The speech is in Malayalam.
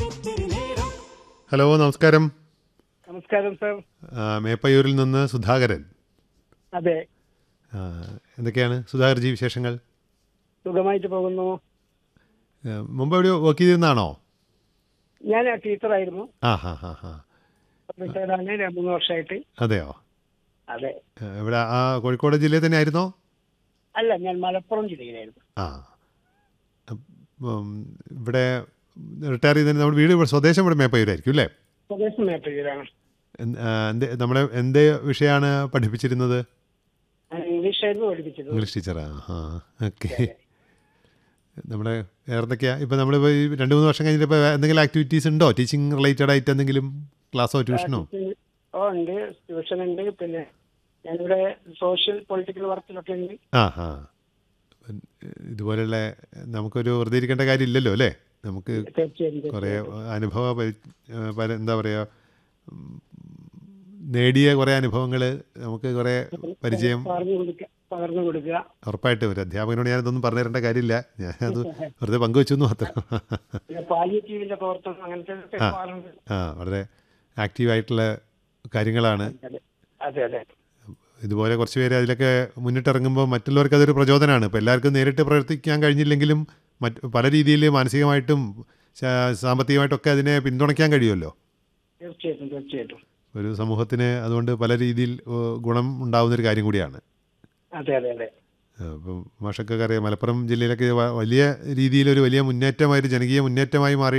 ഹലോ നമസ്കാരം നമസ്കാരം സർ ആ, മേപ്പയ്യൂരിൽ നിന്ന് സുധാകരൻ അതെ ആ, എന്തൊക്കെയാണ് സുധാകർജി വിശേഷങ്ങൾ സുഖമായിട്ട് പോകുന്നു ആ, മുമ്പ് എവിടെ വർക്ക് ചെയ്തിരുന്നാണോ ഞാൻ ടീച്ചറായിരുന്നു ആ ഹാ ഹാ ഹാ റിട്ടയർഡാണ് രണ്ട് മൂന്ന് വർഷമായിട്ട് അതെയോ അതെ ആ, ഇവിടെ ആ കോഴിക്കോട് ജില്ലയിൽ തന്നെ ആയിരുന്നോ അല്ല ഞാൻ മലപ്പുറം ജില്ലയിലായിരുന്നു ആ അപ്പം ഇവിടെ റിട്ടയർ ചെയ്തതിന് നമ്മുടെ വീട് ഇവിടെ സ്വദേശം ഇവിടെ മേപ്പയ്യൂരായിരിക്കും അല്ലേ സ്വദേശം മേപ്പയ്യൂരാണ് എന്ത്- ആ, എന്ത് നമ്മളെ എന്ത് വിഷയമാണ് പഠിപ്പിച്ചിരുന്നത് ഞാൻ ഇംഗ്ലീഷായിരുന്നു പഠിപ്പിച്ചത് ഇംഗ്ലീഷ് ടീച്ചറാ ആ ഓക്കെ നമ്മുടെ വേറെ എന്തൊക്കെയാ ഇപ്പം നമ്മളിപ്പോൾ ഈ രണ്ട് മൂന്ന് വർഷം കഴിഞ്ഞിട്ട് ഇപ്പോൾ എന്തെങ്കിലും ആക്ടിവിറ്റീസ് ഉണ്ടോ ടീച്ചിങ് റിലേറ്റഡ് ആയിട്ട് എന്തെങ്കിലും ക്ലാസ്സോ ട്യൂഷനോ ഓ ഉണ്ട് ട്യൂഷൻ ഉണ്ട് പിന്നെ ഞാനിവിടെ സോഷ്യൽ പൊളിറ്റിക്കൽ വർക്കിലൊക്കെ ഉണ്ട് ആ ആ ഇതുപോലെയുള്ള നമുക്കൊരു വെറുതെ ഇരിക്കേണ്ട കാര്യമില്ലല്ലോ അല്ലേ നമുക്ക് തീർച്ചയായും കുറേ അനുഭവ പരി ഏഹ് പല എന്താ പറയുക ഉം, നേടിയ കുറേ അനുഭവങ്ങൾ നമുക്ക് കുറേ പരിചയം പകർന്നു കൊടുക്കുക പകർന്നു കൊടുക്കുക ഉറപ്പായിട്ടും ഒരു അധ്യാപകനോട് ഞാനതൊന്നും പറഞ്ഞു തരേണ്ട കാര്യമില്ല ഞാനത് വെറുതെ പങ്കുവെച്ചു എന്ന് മാത്രം പിന്നെ പാലിയേറ്റീവിന്റെ പ്രവർത്തനം അങ്ങനത്തെ ഒക്കെ ഒരുപാടുണ്ട്. ആ വളരെ ആക്റ്റീവായിട്ടുള്ള കാര്യങ്ങളാണ് അതെ അതെ അതെ ഇതുപോലെ കുറച്ച് പേര് അതിലൊക്കെ മുന്നിട്ടിറങ്ങുമ്പോൾ മറ്റുള്ളവർക്ക് അതൊരു പ്രചോദനമാണ് ഇപ്പോൾ എല്ലാവർക്കും നേരിട്ട് പ്രവർത്തിക്കാൻ കഴിഞ്ഞില്ലെങ്കിലും മറ്റ് പല രീതിയിൽ മാനസികമായിട്ടും ശാ- സാമ്പത്തികമായിട്ടൊക്കെ അതിനെ പിന്തുണയ്ക്കാൻ കഴിയുമല്ലോ തീർച്ചയായിട്ടും തീർച്ചയായിട്ടും ഒരു സമൂഹത്തിന് അതുകൊണ്ട് പല രീതിയിൽ ഏഹ്, ഗുണം ഉണ്ടാവുന്നൊരു കാര്യം കൂടിയാണ് അതെ അതെ അതെ അപ്പം മാഷൊക്കെ അറിയാം മലപ്പുറം ജില്ലയിലൊക്കെ വ- വലിയ രീതിയിലൊരു വലിയ മുന്നേറ്റമായിട്ട് ജനകീയ മുന്നേറ്റമായി മാറി